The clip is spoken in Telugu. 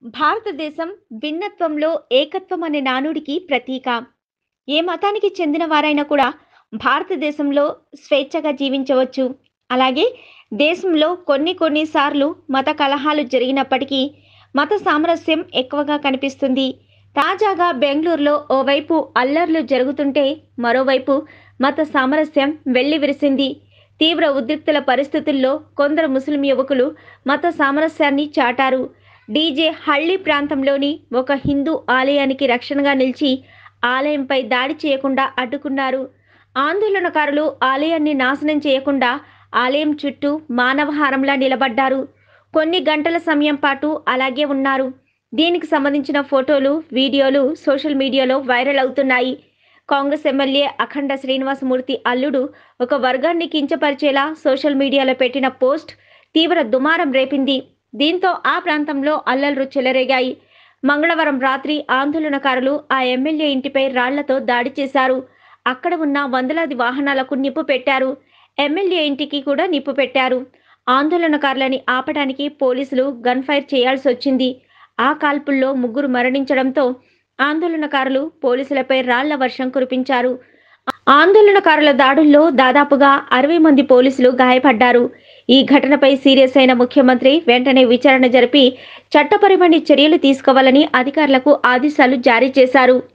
భారతదేశం భిన్నత్వంలో ఏకత్వం అనే నానుడికి ప్రతీక ఏ మతానికి చెందిన వారైనా కూడా భారతదేశంలో స్వేచ్ఛగా జీవించవచ్చు అలాగే దేశంలో కొన్ని కొన్నిసార్లు మత కలహాలు జరిగినప్పటికీ మత సామరస్యం ఎక్కువగా కనిపిస్తుంది తాజాగా బెంగళూరులో ఓవైపు అల్లర్లు జరుగుతుంటే మరోవైపు మత సామరస్యం వెళ్లి విరిసింది తీవ్ర ఉద్రిక్తుల పరిస్థితుల్లో కొందరు ముస్లిం యువకులు మత సామరస్యాన్ని చాటారు డీజే హళ్ళీ ప్రాంతంలోని ఒక హిందూ ఆలయానికి రక్షణగా నిలిచి ఆలయంపై దాడి చేయకుండా అడ్డుకున్నారు ఆందోళనకారులు ఆలయాన్ని నాశనం చేయకుండా ఆలయం చుట్టూ మానవహారంలా నిలబడ్డారు కొన్ని గంటల సమయం పాటు అలాగే ఉన్నారు దీనికి సంబంధించిన ఫోటోలు వీడియోలు సోషల్ మీడియాలో వైరల్ అవుతున్నాయి కాంగ్రెస్ ఎమ్మెల్యే అఖండ శ్రీనివాసమూర్తి అల్లుడు ఒక వర్గాన్ని కించపరిచేలా సోషల్ మీడియాలో పెట్టిన పోస్ట్ తీవ్ర దుమారం రేపింది దీంతో ఆ ప్రాంతంలో అల్లర్లు చెలరేగాయి మంగళవారం రాత్రి ఆందోళనకారులు ఆ ఎమ్మెల్యే ఇంటిపై రాళ్లతో దాడి చేశారు అక్కడ ఉన్న వందలాది వాహనాలకు నిప్పు పెట్టారు ఎమ్మెల్యే ఇంటికి కూడా నిప్పు పెట్టారు ఆందోళనకారులని ఆపడానికి పోలీసులు గన్ ఫైర్ చేయాల్సి వచ్చింది ఆ కాల్పుల్లో ముగ్గురు మరణించడంతో ఆందోళనకారులు పోలీసులపై రాళ్ల వర్షం కురిపించారు ఆందోళనకారుల దాడుల్లో దాదాపుగా అరవై మంది పోలీసులు గాయపడ్డారు ఈ ఘటనపై సీరియస్ అయిన ముఖ్యమంత్రి వెంటనే విచారణ జరిపి చట్టపరమైన చర్యలు తీసుకోవాలని అధికారులకు ఆదేశాలు జారీ చేశారు